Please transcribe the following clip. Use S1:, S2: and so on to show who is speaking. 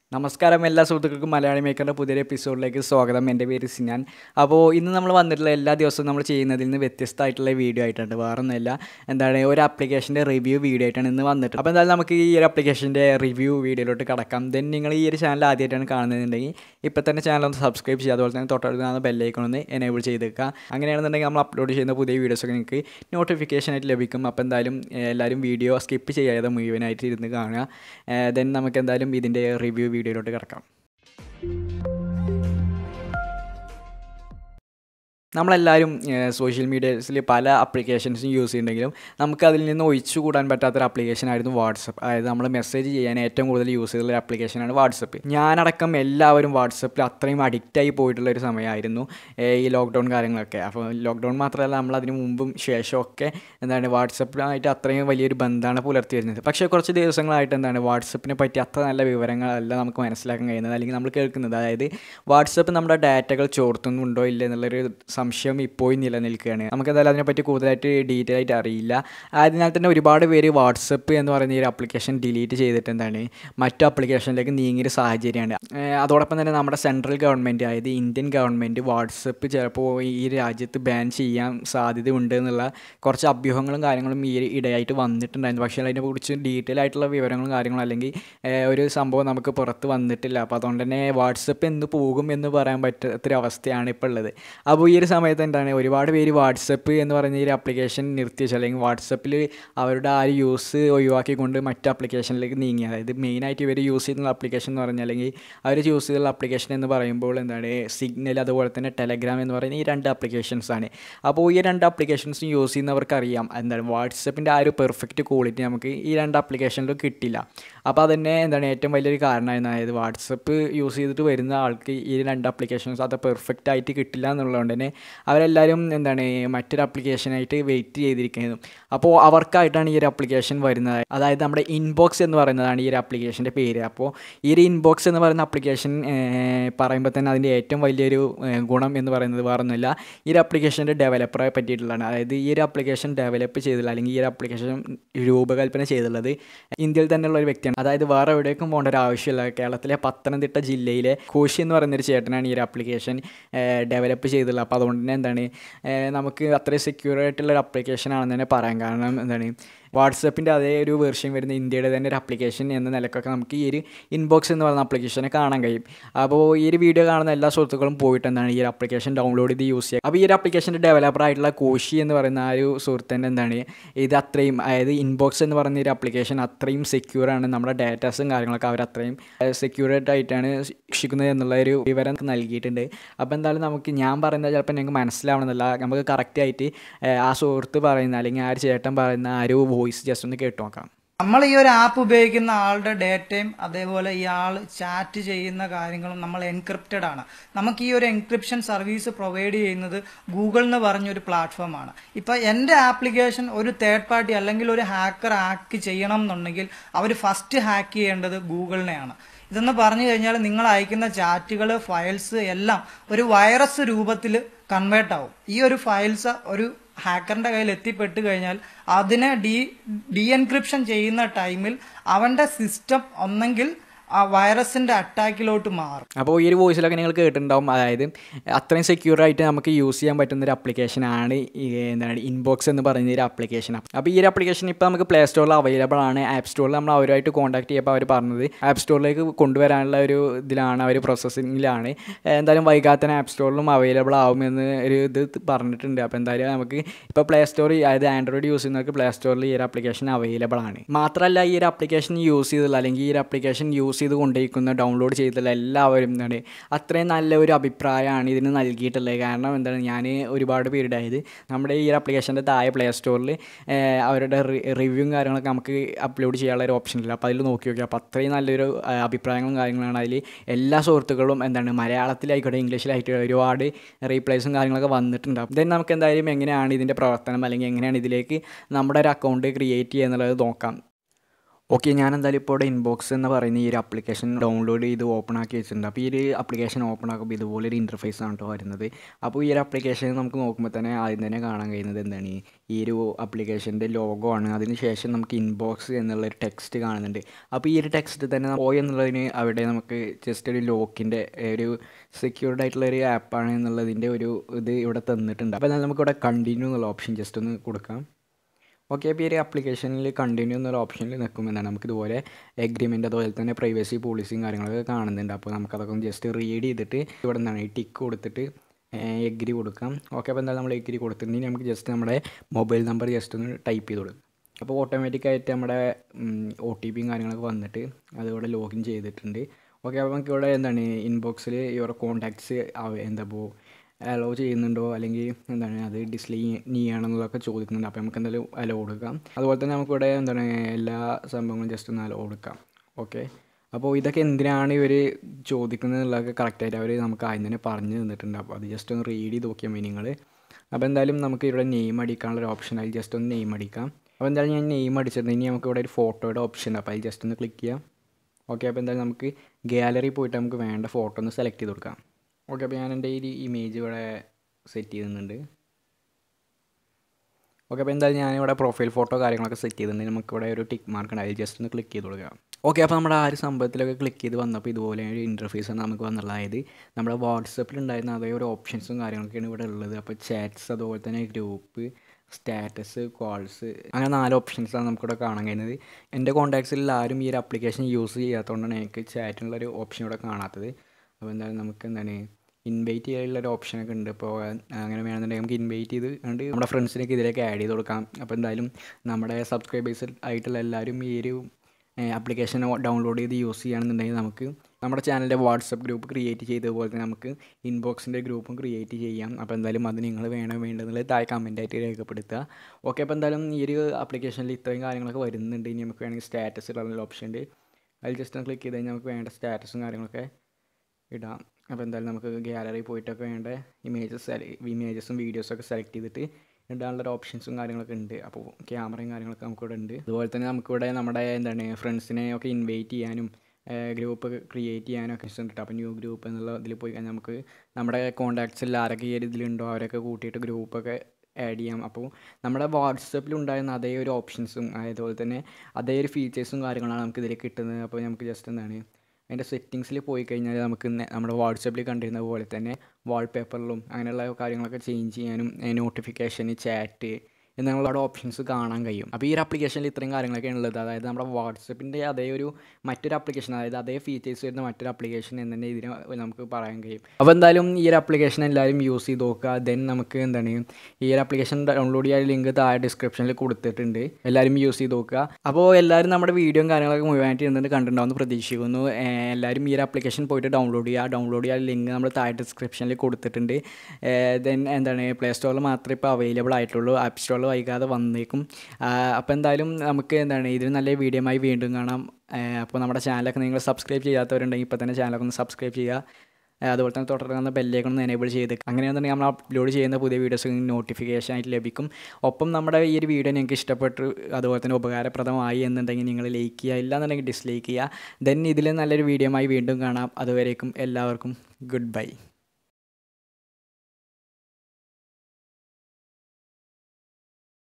S1: നമസ്കാരം എല്ലാ സുഹൃത്തുക്കൾക്കും മലയാളി മേക്കറിൻ്റെ പുതിയൊരു എപ്പിസോഡിലേക്ക് സ്വാഗതം എൻ്റെ പേര് സിനാൻ അപ്പോൾ ഇന്ന് നമ്മൾ വന്നിട്ടുള്ള എല്ലാ ദിവസവും നമ്മൾ ചെയ്യുന്നതിൽ നിന്ന് വ്യത്യസ്തമായിട്ടുള്ള വീഡിയോ ആയിട്ടുണ്ട് വേറെ ഒന്നുമില്ല എന്താണ് ഒരു ആപ്ലിക്കേഷൻ്റെ റിവ്യൂ വീഡിയോ ആയിട്ടാണ് ഇന്ന് വന്നിട്ട് അപ്പോൾ എന്തായാലും നമുക്ക് ഈ ഒരു ആപ്ലിക്കേഷൻ്റെ റിവ്യൂ വീഡിയോയിലോട്ട് കടക്കാം ദെൻ നിങ്ങൾ ഈ ഒരു ചാനൽ ആദ്യമായിട്ടാണ് കാണുന്നതെന്നുണ്ടെങ്കിൽ ഇപ്പോൾ തന്നെ ചാനൽ ഒന്ന് സബ്സ്ക്രൈബ് ചെയ്യുക അതുപോലെ തന്നെ തൊട്ടടുത്ത് ബെല്ലൈക്കൺ ഒന്ന് എനേബിൾ ചെയ്തേക്കുക അങ്ങനെയാണെന്നുണ്ടെങ്കിൽ നമ്മൾ അപ്ലോഡ് ചെയ്യുന്ന പുതിയ വീഡിയോസൊക്കെ നിങ്ങൾക്ക് നോട്ടിഫിക്കേഷൻ ആയിട്ട് ലഭിക്കും അപ്പോൾ എന്തായാലും ഏഹ്, എല്ലാവരും വീഡിയോ സ്കിപ്പ് ചെയ്യാതെ മുഴുവനായിട്ട് ഇരുന്ന് കാണുക ദെൻ നമുക്ക് എന്തായാലും ഇതിൻ്റെ റിവ്യൂ വീഡിയോയിലോട്ട് കിടക്കാം നമ്മളെല്ലാവരും സോഷ്യൽ മീഡിയസിൽ പല ആപ്ലിക്കേഷൻസും യൂസ് ചെയ്യുന്നുണ്ടെങ്കിലും നമുക്ക് അതിൽ നിന്ന് ഒഴിച്ചുകൂടാൻ പറ്റാത്തൊരു ആപ്ലിക്കേഷൻ ആയിരുന്നു വാട്സപ്പ് അതായത് നമ്മൾ മെസ്സേജ് ചെയ്യാൻ ഏറ്റവും കൂടുതൽ യൂസ് ചെയ്തുള്ള ഒരു ആപ്ലിക്കേഷനാണ് വാട്സപ്പ് ഞാനടക്കം എല്ലാവരും വാട്സപ്പിൽ അത്രയും അഡിക്റ്റായി പോയിട്ടുള്ള ഒരു സമയമായിരുന്നു ഏഹ് ഈ ലോക്ക്ഡൗൺ കാര്യങ്ങളൊക്കെ അപ്പോൾ ലോക്ക്ഡൗൺ മാത്രമല്ല നമ്മൾ അതിന് മുമ്പും ശേഷമൊക്കെ എന്താണ് വാട്സപ്പിലായിട്ട് അത്രയും വലിയൊരു ബന്ധമാണ് പുലർത്തി വരുന്നത് പക്ഷേ കുറച്ച് ദിവസങ്ങളായിട്ട് എന്താണ് വാട്സപ്പിനെ പറ്റി അത്ര നല്ല വിവരങ്ങളല്ല നമുക്ക് മനസ്സിലാക്കാൻ കഴിയുന്നത് അല്ലെങ്കിൽ നമ്മൾ കേൾക്കുന്നത് അതായത് വാട്സപ്പ് നമ്മുടെ ഡാറ്റകൾ ചോർത്തുന്നുണ്ടോ ഇല്ല എന്നുള്ളൊരു സംശയം ഇപ്പോഴും നിലനിൽക്കുകയാണ് നമുക്ക് എന്തായാലും അതിനെപ്പറ്റി കൂടുതലായിട്ട് ഡീറ്റെയിൽ ആയിട്ട് അറിയില്ല അതിനാൽ തന്നെ ഒരുപാട് പേര് വാട്സപ്പ് എന്ന് പറയുന്ന ഈ ഒരു ആപ്ലിക്കേഷൻ ഡിലീറ്റ് ചെയ്തിട്ട് എന്താണ് മറ്റു ആപ്ലിക്കേഷനിലേക്ക് നീങ്ങിയൊരു സാഹചര്യമാണ് ഏഹ് അതോടൊപ്പം തന്നെ നമ്മുടെ സെൻട്രൽ ഗവൺമെൻറ് അതായത് ഇന്ത്യൻ ഗവൺമെൻറ് വാട്സപ്പ് ചിലപ്പോൾ ഈ രാജ്യത്ത് ബാൻ ചെയ്യാൻ സാധ്യതയുണ്ട് എന്നുള്ള കുറച്ച് അഭ്യൂഹങ്ങളും കാര്യങ്ങളും ഈ ഇടയായിട്ട് വന്നിട്ടുണ്ടായിരുന്നു പക്ഷേ അതിനെക്കുറിച്ച് ഡീറ്റെയിൽ ആയിട്ടുള്ള വിവരങ്ങളും കാര്യങ്ങളും അല്ലെങ്കിൽ ഏഹ് ഒരു സംഭവം നമുക്ക് പുറത്ത് വന്നിട്ടില്ല അപ്പോൾ അതുകൊണ്ട് തന്നെ വാട്സപ്പ് എന്ന് പോകും എന്ന് പറയാൻ പറ്റാത്തൊരു അവസ്ഥയാണ് ഇപ്പോൾ ഉള്ളത് അപ്പോൾ ഈ ഒരു സമയത്ത് എന്താണ് ഒരുപാട് പേര് വാട്സപ്പ് എന്ന് പറയുന്ന ഈ ഒരു ആപ്ലിക്കേഷൻ നിർത്തിവെച്ചു അല്ലെങ്കിൽ വാട്സപ്പിൽ അവരുടെ ആ ഒരു യൂസ് ഒഴിവാക്കിക്കൊണ്ട് മറ്റ് ആപ്ലിക്കേഷനിലേക്ക് നീങ്ങി അതായത് മെയിനായിട്ട് ഇവർ യൂസ് ചെയ്യുന്ന ആപ്ലിക്കേഷൻ എന്ന് പറഞ്ഞാൽ അല്ലെങ്കിൽ അവർ യൂസ് ചെയ്തുള്ള ആപ്ലിക്കേഷൻ എന്ന് പറയുമ്പോൾ എന്താണ് സിഗ്നൽ അതുപോലെ തന്നെ ടെലഗ്രാം എന്ന് പറയുന്ന ഈ രണ്ട് ആപ്ലിക്കേഷൻസ് ആണ് അപ്പോൾ ഈ രണ്ട് ആപ്ലിക്കേഷൻസും യൂസ് ചെയ്യുന്നവർക്ക് അറിയാം എന്താണ് വാട്സപ്പിൻ്റെ ആ ഒരു പെർഫെക്റ്റ് ക്വാളിറ്റി നമുക്ക് ഈ രണ്ട് ആപ്ലിക്കേഷനിലും കിട്ടില്ല അപ്പോൾ അതന്നെ എന്താണ് ഏറ്റവും വലിയൊരു കാരണമായിരുന്നു അതായത് വാട്സപ്പ് യൂസ് ചെയ്തിട്ട് വരുന്ന ആൾക്ക് ഈ രണ്ട് ആപ്ലിക്കേഷൻസ് അത് പെർഫെക്റ്റ് ആയിട്ട് കിട്ടില്ല എന്നുള്ളതുകൊണ്ട് തന്നെ അവരെല്ലാവരും എന്താണ് മറ്റൊരു ആപ്ലിക്കേഷനായിട്ട് വെയിറ്റ് ചെയ്തിരിക്കുന്നു അപ്പോൾ അവർക്കായിട്ടാണ് ഈ ഒരു ആപ്ലിക്കേഷൻ വരുന്നത് അതായത് നമ്മുടെ ഇൻബോക്സ് എന്ന് പറയുന്നതാണ് ഈ ഒരു ആപ്ലിക്കേഷൻ്റെ പേര് അപ്പോൾ ഈ ഒരു ഇൻബോക്സ് എന്ന് പറയുന്ന ആപ്ലിക്കേഷൻ പറയുമ്പോൾ തന്നെ അതിൻ്റെ ഏറ്റവും വലിയൊരു ഏഹ്, ഗുണം എന്ന് പറയുന്നത് വേറൊന്നുമില്ല ഈ ഒരു ആപ്ലിക്കേഷൻ്റെ ഡെവലപ്പറെ പറ്റിയിട്ടുള്ളതാണ് അതായത് ഈ ഒരു ആപ്ലിക്കേഷൻ ഡെവലപ്പ് ചെയ്തിട്ടുള്ള അല്ലെങ്കിൽ ഈ ഒരു ആപ്ലിക്കേഷൻ രൂപകൽപ്പന ചെയ്തിട്ടുള്ളത് ഇന്ത്യയിൽ തന്നെയുള്ള ഒരു വ്യക്തിയാണ് അതായത് വേറെ എവിടേക്കും പോകേണ്ട ഒരു ആവശ്യമില്ല കേരളത്തിലെ പത്തനംതിട്ട ജില്ലയിലെ കോശി എന്ന് പറയുന്നൊരു ചേട്ടനാണ് ഈ ഒരു ആപ്ലിക്കേഷൻ ഡെവലപ്പ് ചെയ്തിട്ടുള്ളത് അപ്പോൾ അതുകൊണ്ട് തന്നെ എന്താണ് ഏഹ്, നമുക്ക് അത്രയും സെക്യൂർ ആയിട്ടുള്ള ഒരു ആപ്ലിക്കേഷൻ ആണെന്ന് തന്നെ പറയാം കാരണം എന്താണ് വാട്സപ്പിൻ്റെ അതേ ഒരു വേർഷൻ വരുന്ന ഇന്ത്യയുടെ തന്നെ ഒരു ആപ്ലിക്കേഷൻ എന്ന നിലക്കൊക്കെ നമുക്ക് ഈ ഒരു ഇൻബോക്സ് എന്ന് പറയുന്ന ആപ്ലിക്കേഷനെ കാണാൻ കഴിയും അപ്പോൾ ഈ ഒരു വീഡിയോ കാണുന്ന എല്ലാ സുഹൃത്തുക്കളും പോയിട്ട് എന്താണ് ഈ ഒരു ആപ്ലിക്കേഷൻ ഡൗൺലോഡ് ചെയ്ത് യൂസ് ചെയ്യുക അപ്പോൾ ഈ ഒരു ആപ്ലിക്കേഷൻ്റെ ഡെവലപ്പർ ആയിട്ടുള്ള കോശി എന്ന് പറയുന്ന ആ ഒരു സുഹൃത്തിൻ്റെ എന്താണ് ഇത് അത്രയും അതായത് ഇൻബോക്സ് എന്ന് പറയുന്ന ഒരു ആപ്ലിക്കേഷൻ അത്രയും സെക്യൂർ ആണ് നമ്മുടെ ഡാറ്റാസും കാര്യങ്ങളൊക്കെ അവർ അത്രയും സെക്യൂർഡ് ആയിട്ടാണ് സൂക്ഷിക്കുന്നത് എന്നുള്ള ഒരു വിവരം നൽകിയിട്ടുണ്ട് അപ്പോൾ എന്തായാലും നമുക്ക് ഞാൻ പറയുന്നത് ചിലപ്പോൾ നിങ്ങൾക്ക് മനസ്സിലാവണമെന്നില്ല നമുക്ക് കറക്റ്റായിട്ട് ആ സുഹൃത്ത് പറയുന്ന അല്ലെങ്കിൽ ആ ഒരു ചേട്ടൻ പറയുന്ന ആ ഒരു വോയിസ് ജസ്റ്റ് ഒന്ന് കേട്ട് നോക്കാം
S2: നമ്മൾ ഈ ഒരു ആപ്പ് ഉപയോഗിക്കുന്ന ആളുടെ ഡേറ്റയും അതേപോലെ ഈ ആൾ ചാറ്റ് ചെയ്യുന്ന കാര്യങ്ങളും നമ്മൾ എൻക്രിപ്റ്റഡ് ആണ് നമുക്ക് ഈ ഒരു എൻക്രിപ്ഷൻ സർവീസ് പ്രൊവൈഡ് ചെയ്യുന്നത് ഗൂഗിൾ എന്ന് പറഞ്ഞൊരു പ്ലാറ്റ്ഫോമാണ് ഇപ്പൊ എന്റെ ആപ്ലിക്കേഷൻ ഒരു തേർഡ് പാർട്ടി അല്ലെങ്കിൽ ഒരു ഹാക്കർ ഹാക്ക് ചെയ്യണം എന്നുണ്ടെങ്കിൽ അവർ ഫസ്റ്റ് ഹാക്ക് ചെയ്യേണ്ടത് ഗൂഗിളിനെയാണ് ഇതെന്ന് പറഞ്ഞു കഴിഞ്ഞാൽ നിങ്ങൾ അയക്കുന്ന ചാറ്റുകൾ ഫയൽസ് എല്ലാം ഒരു വൈറസ് രൂപത്തിൽ കൺവേർട്ട് ആവും ഈ ഒരു ഫയൽസ് ഒരു ഹാക്കറിന്റെ കയ്യിൽ എത്തിപ്പെട്ട് കഴിഞ്ഞാൽ അതിനെ ഡി ഡി എൻക്രിപ്ഷൻ ചെയ്യുന്ന ടൈമിൽ അവന്റെ സിസ്റ്റം ഒന്നെങ്കിൽ ആ വൈറസിന്റെ അറ്റാക്കിലോട്ട് മാറും
S1: അപ്പോൾ ഈ ഒരു വോയിസിലൊക്കെ നിങ്ങൾ കേട്ടിട്ടുണ്ടാവും അതായത് അത്രയും സെക്യൂർ ആയിട്ട് നമുക്ക് യൂസ് ചെയ്യാൻ പറ്റുന്ന ഒരു ആപ്ലിക്കേഷനാണ് ഈ എന്താണ് ഇൻബോക്സ് എന്ന് പറയുന്ന ഒരു ആപ്ലിക്കേഷൻ അപ്പോൾ ഈ ഒരു ആപ്ലിക്കേഷൻ ഇപ്പോൾ നമുക്ക് പ്ലേ സ്റ്റോറിൽ അവൈലബിൾ ആണ് ആപ്പ് സ്റ്റോറിൽ നമ്മൾ അവരുമായിട്ട് കോൺടാക്ട് ചെയ്യപ്പോൾ അവർ പറഞ്ഞത് ആപ്പ് സ്റ്റോറിലേക്ക് കൊണ്ടുവരാനുള്ള ഒരു ഇതിലാണ് അവർ പ്രോസസ്സിങ്ങിലാണ് എന്തായാലും വൈകാതെ തന്നെ ആപ്പ് സ്റ്റോറിലും അവൈലബിൾ ആവുമെന്ന് ഒരു ഇത് പറഞ്ഞിട്ടുണ്ട് അപ്പോൾ എന്തായാലും നമുക്ക് ഇപ്പോൾ പ്ലേ സ്റ്റോർ അതായത് ആൻഡ്രോയിഡ് യൂസ് ചെയ്യുന്നവർക്ക് പ്ലേ സ്റ്റോറിൽ ഈ ഒരു ആപ്ലിക്കേഷൻ അവൈലബിൾ ആണ് മാത്രമല്ല ഈ ഒരു ആപ്ലിക്കേഷൻ യൂസ് ചെയ്തില്ല അല്ലെങ്കിൽ ഈ ഒരു ആപ്ലിക്കേഷൻ യൂസ് ചെയ്ത് കൊണ്ടിരിക്കുന്ന ഡൗൺലോഡ് ചെയ്തിട്ടുള്ള എല്ലാവരും എന്താണ് അത്രയും നല്ല ഒരു അഭിപ്രായമാണ് ഇതിന് നൽകിയിട്ടുള്ളത് കാരണം എന്താണ് ഞാൻ ഒരുപാട് പേരുടെ അതായത് നമ്മുടെ ഈ ഒരു ആപ്ലിക്കേഷൻ്റെ താഴെ പ്ലേ സ്റ്റോറിൽ അവരുടെ റിവ്യൂവും കാര്യങ്ങളൊക്കെ നമുക്ക് അപ്ലോഡ് ചെയ്യാനുള്ള ഒരു ഓപ്ഷൻ ഇല്ല അപ്പോൾ അതിൽ നോക്കി നോക്കി അപ്പോൾ അത്രയും നല്ലൊരു ആ, അഭിപ്രായങ്ങളും കാര്യങ്ങളാണ് അതിൽ എല്ലാ സുഹൃത്തുക്കളും എന്താണ് മലയാളത്തിലായിക്കോട്ടെ ഇംഗ്ലീഷിലായിക്കോട്ടെ ഒരുപാട് റീപ്ലേസും കാര്യങ്ങളൊക്കെ വന്നിട്ടുണ്ട് ദെൻ നമുക്ക് എന്തായാലും എങ്ങനെയാണ് ഇതിൻ്റെ പ്രവർത്തനം അല്ലെങ്കിൽ എങ്ങനെയാണ് ഇതിലേക്ക് നമ്മുടെ ഒരു അക്കൗണ്ട് ക്രിയേറ്റ് ചെയ്യുക എന്നുള്ളത് നോക്കാം ഓക്കെ ഞാൻ എന്തായാലും ഇപ്പോൾ ഇവിടെ ഇൻബോക്സ് എന്ന് പറയുന്ന ഈ ഒരു ആപ്ലിക്കേഷൻ ഡൗൺലോഡ് ചെയ്ത് ഓപ്പൺ ആക്കി വെച്ചിട്ടുണ്ട് അപ്പോൾ ഈ ഒരു ആപ്ലിക്കേഷൻ ഓപ്പൺ ആക്കുമ്പോൾ ഇതുപോലെ ഒരു ഇൻ്റർഫേസ് ആണ് കേട്ടോ വരുന്നത് അപ്പോൾ ഈ ഒരു ആപ്ലിക്കേഷൻ നമുക്ക് നോക്കുമ്പോൾ തന്നെ ആദ്യം തന്നെ കാണാൻ കഴിയുന്നത് എന്താണ് ഈ ഒരു ആപ്ലിക്കേഷൻ്റെ ലോഗോ ആണ് അതിന് ശേഷം നമുക്ക് ഇൻബോക്സ് എന്നുള്ളൊരു ടെക്സ്റ്റ് കാണുന്നുണ്ട് അപ്പോൾ ഈ ഒരു ടെക്സ്റ്റ് തന്നെ ഓ എന്നുള്ളതിന് അവിടെ നമുക്ക് ജസ്റ്റ് ഒരു ലോക്കിൻ്റെ ഒരു സെക്യൂർഡ് ആയിട്ടുള്ള ഒരു ആപ്പാണ് എന്നുള്ളതിൻ്റെ ഒരു ഇത് ഇവിടെ തന്നിട്ടുണ്ട് അപ്പോൾ എന്നാൽ നമുക്കിവിടെ കണ്ടിന്യൂ എന്നുള്ള ഓപ്ഷൻ ജസ്റ്റ് ഒന്ന് കൊടുക്കാം ഓക്കെ അപ്പോൾ ഈ ഒരു ആപ്ലിക്കേഷനിൽ കണ്ടിന്യൂ എന്നൊരു ഓപ്ഷനിൽ നിൽക്കുമ്പോൾ എന്താണ് നമുക്ക് ഇതുപോലെ എഗ്രിമെൻ്റ് അതുപോലെ തന്നെ പ്രൈവസി പോളിസിയും കാര്യങ്ങളൊക്കെ കാണുന്നുണ്ട് അപ്പോൾ നമുക്കതൊക്കെ ഒന്ന് ജസ്റ്റ് റീഡ് ചെയ്തിട്ട് ഇവിടെ നിന്നാണ് ഈ ടിക്ക് കൊടുത്തിട്ട് എഗ്രി കൊടുക്കാം ഓക്കെ അപ്പോൾ എന്തായാലും നമ്മൾ എഗ്രി കൊടുത്തിട്ടുണ്ടെങ്കിൽ നമുക്ക് ജസ്റ്റ് നമ്മുടെ മൊബൈൽ നമ്പർ ജസ്റ്റ് ഒന്ന് ടൈപ്പ് ചെയ്ത് കൊടുക്കാം അപ്പോൾ ഓട്ടോമാറ്റിക്കായിട്ട് നമ്മുടെ ഒ ടി പിയും കാര്യങ്ങളൊക്കെ വന്നിട്ട് അതിവിടെ ലോഗിൻ ചെയ്തിട്ടുണ്ട് ഓക്കെ അപ്പോൾ നമുക്ക് ഇവിടെ എന്താണ് ഇൻബോക്സിൽ യുവർ കോൺടാക്ട്സ് എന്താ ഇപ്പോൾ അലോ ചെയ്യുന്നുണ്ടോ അല്ലെങ്കിൽ എന്താണ് അത് ഡിസ്ലേ ചെയ്യണമെന്നതൊക്കെ ചോദിക്കുന്നുണ്ട് അപ്പോൾ നമുക്ക് എന്തായാലും അലോ കൊടുക്കാം അതുപോലെ തന്നെ നമുക്കിവിടെ എന്താണ് എല്ലാ സംഭവങ്ങളും ജസ്റ്റ് ഒന്ന് അലോ കൊടുക്കാം ഓക്കെ അപ്പോൾ ഇതൊക്കെ എന്തിനാണ് ഇവർ ചോദിക്കുന്നത് എന്നുള്ളതൊക്കെ കറക്റ്റായിട്ട് അവർ നമുക്ക് ആദ്യം തന്നെ പറഞ്ഞു തന്നിട്ടുണ്ട് അപ്പോൾ അത് ജസ്റ്റ് ഒന്ന് റീഡ് ചെയ്ത് നോക്കിയാൽ മതി നിങ്ങൾ അപ്പോൾ എന്തായാലും നമുക്ക് ഇവിടെ നെയിം അടിക്കാനുള്ള ഒരു ഓപ്ഷൻ അതിൽ ജസ്റ്റ് ഒന്ന് നെയിം അടിക്കാം അപ്പോൾ എന്തായാലും ഞാൻ നെയിം അടിച്ചിട്ടുണ്ട് ഇനി നമുക്ക് ഇവിടെ ഒരു ഫോട്ടോയുടെ ഓപ്ഷൻ ഉണ്ട് അപ്പോൾ അതിൽ ജസ്റ്റ് ഒന്ന് ക്ലിക്ക് ചെയ്യാം ഓക്കെ അപ്പോൾ എന്തായാലും നമുക്ക് ഗാലറി പോയിട്ട് നമുക്ക് വേണ്ട ഫോട്ടോ ഒന്ന് സെലക്ട് ചെയ്ത് കൊടുക്കാം ഓക്കെ അപ്പോൾ ഞാൻ എൻ്റെ ഈ ഇമേജ് ഇവിടെ സെറ്റ് ചെയ്യുന്നുണ്ട് ഓക്കെ അപ്പോൾ എന്തായാലും ഞാനിവിടെ പ്രൊഫൈൽ ഫോട്ടോ കാര്യങ്ങളൊക്കെ സെറ്റ് ചെയ്തിട്ടുണ്ട് നമുക്കിവിടെ ഒരു ടിക്ക് മാർക്ക് ഉണ്ട് അതിൽ ജസ്റ്റ് ഒന്ന് ക്ലിക്ക് ചെയ്ത് കൊടുക്കാം ഓക്കെ അപ്പോൾ നമ്മുടെ ആ ഒരു സംഭവത്തിലൊക്കെ ക്ലിക്ക് ചെയ്ത് വന്നപ്പോൾ ഇതുപോലെ ഒരു ഇൻ്റർഫേസ് ആണ് നമുക്ക് വന്നുള്ളത് അതായത് നമ്മുടെ വാട്സപ്പിൽ ഉണ്ടായിരുന്ന അതേ ഒരു ഓപ്ഷൻസും കാര്യങ്ങളൊക്കെയാണ് ഇവിടെ ഉള്ളത് അപ്പോൾ ചാറ്റ്സ് അതുപോലെ തന്നെ ഗ്രൂപ്പ് സ്റ്റാറ്റസ് കോൾസ് അങ്ങനെ നാല് ഓപ്ഷൻസാണ് നമുക്കിവിടെ കാണാൻ കഴിയുന്നത് എൻ്റെ കോൺടാക്ട്സിൽ ആരും ഈ ഒരു ആപ്ലിക്കേഷൻ യൂസ് ചെയ്യാത്തതുകൊണ്ടാണ് എനിക്ക് ചാറ്റിനുള്ളൊരു ഓപ്ഷൻ ഇവിടെ കാണാത്തത് അപ്പോൾ എന്തായാലും നമുക്ക് എന്താണ് ഇൻവൈറ്റ് ചെയ്യാനുള്ള ഒരു ഓപ്ഷനൊക്കെ ഉണ്ട് ഇപ്പോൾ അങ്ങനെ വേണമെന്നുണ്ടെങ്കിൽ നമുക്ക് ഇൻവൈറ്റ് ചെയ്ത് കണ്ട് നമ്മുടെ ഫ്രണ്ട്സിനൊക്കെ ഇതിലേക്ക് ആഡ് ചെയ്ത് കൊടുക്കാം അപ്പോൾ എന്തായാലും നമ്മുടെ സബ്സ്ക്രൈബേഴ്സ് ആയിട്ടുള്ള എല്ലാവരും ഈ ഒരു ആപ്ലിക്കേഷൻ ഡൗൺലോഡ് ചെയ്ത് യൂസ് ചെയ്യുകയാണെന്നുണ്ടെങ്കിൽ നമുക്ക് നമ്മുടെ ചാനലിൻ്റെ വാട്സപ്പ് ഗ്രൂപ്പ് ക്രിയേറ്റ് ചെയ്തതുപോലെ തന്നെ നമുക്ക് ഇൻബോക്സിൻ്റെ ഗ്രൂപ്പും ക്രിയേറ്റ് ചെയ്യാം അപ്പോൾ എന്തായാലും അത് നിങ്ങൾ വേണം വേണ്ടതെന്നുള്ളത് താഴെ കമൻറ്റായിട്ട് രേഖപ്പെടുത്തുക ഓക്കെ അപ്പോൾ എന്തായാലും ഈ ഒരു ആപ്ലിക്കേഷനിൽ ഇത്രയും കാര്യങ്ങളൊക്കെ വരുന്നുണ്ട് ഇനി നമുക്ക് വേണമെങ്കിൽ സ്റ്റാറ്റസ് ഇടാനുള്ള ഓപ്ഷൻ ഉണ്ട് അതിൽ ജസ്റ്റ് ഒന്ന് ക്ലിക്ക് ചെയ്ത് കഴിഞ്ഞാൽ നമുക്ക് വേണ്ട സ്റ്റാറ്റസും കാര്യങ്ങളൊക്കെ ഇടാം അപ്പോൾ എന്തായാലും നമുക്ക് ഗാലറി പോയിട്ടൊക്കെ വേണ്ട ഇമേജസ് ഇമേജസും വീഡിയോസൊക്കെ സെലക്ട് ചെയ്തിട്ട് ഇടാനുള്ള ഒരു ഓപ്ഷൻസും കാര്യങ്ങളൊക്കെ ഉണ്ട് അപ്പോൾ ക്യാമറയും കാര്യങ്ങളൊക്കെ നമുക്കിവിടെ ഉണ്ട് അതുപോലെ തന്നെ നമുക്കിവിടെ നമ്മുടെ എന്താണ് ഫ്രണ്ട്സിനെ ഒക്കെ ഇൻവൈറ്റ് ചെയ്യാനും ഗ്രൂപ്പ് ക്രിയേറ്റ് ചെയ്യാനും ഒക്കെ ഉണ്ട് അപ്പോൾ ന്യൂ ഗ്രൂപ്പ് എന്നുള്ള ഇതിൽ പോയി കഴിഞ്ഞാൽ നമുക്ക് നമ്മുടെ കോൺടാക്ട്സിൽ ആരൊക്കെ ഈ ഒരു ഇതിലുണ്ടോ അവരൊക്കെ കൂട്ടിയിട്ട് ഗ്രൂപ്പൊക്കെ ആഡ് ചെയ്യാം അപ്പോൾ നമ്മുടെ വാട്സപ്പിൽ ഉണ്ടായിരുന്ന അതേ ഒരു ഓപ്ഷൻസും അതുപോലെ തന്നെ അതേ ഒരു ഫീച്ചേഴ്സും കാര്യങ്ങളാണ് നമുക്ക് ഇതിൽ കിട്ടുന്നത് അപ്പോൾ നമുക്ക് ജസ്റ്റ് എന്താണ് അതിൻ്റെ സെറ്റിങ്സിൽ പോയി കഴിഞ്ഞാൽ നമുക്ക് നമ്മുടെ വാട്സപ്പിൽ കണ്ടിരുന്ന പോലെ തന്നെ വാൾപേപ്പറിലും അങ്ങനെയുള്ള കാര്യങ്ങളൊക്കെ ചേഞ്ച് ചെയ്യാനും നോട്ടിഫിക്കേഷൻ ചാറ്റ് എന്നുള്ള അവിടെ ഓപ്ഷൻസ് കാണാൻ കഴിയും അപ്പോൾ ഈ ഒരു ആപ്ലിക്കേഷനിൽ ഇത്രയും കാര്യങ്ങളൊക്കെ ഉള്ളത് അതായത് നമ്മുടെ വാട്സപ്പിൻ്റെ അതേ ഒരു മറ്റൊരു ആപ്ലിക്കേഷൻ അതായത് അതേ ഫീച്ചേഴ്സ് വരുന്ന മറ്റൊരു ആപ്ലിക്കേഷൻ എന്ന് തന്നെ ഇതിന് നമുക്ക് പറയാൻ കഴിയും അപ്പോൾ എന്തായാലും ഈ ഒരു ആപ്ലിക്കേഷൻ എല്ലാവരും യൂസ് ചെയ്ത് നോക്കുക ദെൻ നമുക്ക് എന്താണ് ഈ ഒരു ആപ്ലിക്കേഷൻ ഡൗൺലോഡ് ചെയ്യാൻ ലിങ്ക് താഴെ ഡിസ്ക്രിപ്ഷനിൽ കൊടുത്തിട്ടുണ്ട് എല്ലാവരും യൂസ് ചെയ്ത് നോക്കുക അപ്പോൾ എല്ലാവരും നമ്മുടെ വീഡിയോയും കാര്യങ്ങളൊക്കെ മുഴുവനായിട്ട് ഇരുന്നിട്ട് കണ്ടിട്ടുണ്ടാവുമെന്ന് പ്രതീക്ഷിക്കുന്നു എല്ലാവരും ഈ ഒരു ആപ്ലിക്കേഷൻ പോയിട്ട് ഡൗൺലോഡ് ചെയ്യുക ഡൗൺലോഡ് ചെയ്യാൻ ലിങ്ക് നമ്മൾ താഴെ ഡിസ്ക്രിപ്ഷനിൽ കൊടുത്തിട്ടുണ്ട് ദെൻ എന്താണ് പ്ലേ സ്റ്റോറിൽ മാത്രമേ ഇപ്പോൾ അവൈലബിൾ ആയിട്ടുള്ളൂ ആപ്പ് സ്റ്റോറിൽ വൈകാതെ വന്നേക്കും അപ്പോൾ എന്തായാലും നമുക്ക് എന്താണ് ഇതിന് നല്ല വീഡിയോ ആയി വീണ്ടും കാണാം അപ്പോൾ നമ്മുടെ ചാനലൊക്കെ നിങ്ങൾ സബ്സ്ക്രൈബ് ചെയ്യാത്തവരുണ്ടെങ്കിൽ ഇപ്പോൾ തന്നെ ചാനലൊക്കെ ഒന്ന് സബ്സ്ക്രൈബ് ചെയ്യുക അതുപോലെ തന്നെ തുടർന്ന് ബെല്ലേക്കണം ഒന്ന് എനേബിൾ ചെയ്ത് അങ്ങനെയാണെന്നുണ്ടെങ്കിൽ നമ്മൾ അപ്ലോഡ് ചെയ്യുന്ന പുതിയ വീഡിയോസ് നോട്ടിഫിക്കേഷൻ ആയിട്ട് ലഭിക്കും ഒപ്പം നമ്മുടെ ഈ ഒരു വീഡിയോ നിങ്ങൾക്ക് ഇഷ്ടപ്പെട്ടു അതുപോലെ തന്നെ ഉപകാരപ്രദമായി എന്നുണ്ടെങ്കിൽ നിങ്ങൾ ലൈക്ക് ചെയ്യുക ഇല്ലാന്നുണ്ടെങ്കിൽ ഡിസ്ലൈക്ക് ചെയ്യുക ദെൻ ഇതിൽ നല്ലൊരു വീഡിയോ ആയി വീണ്ടും കാണാം അതുവരേക്കും എല്ലാവർക്കും ഗുഡ് ബൈ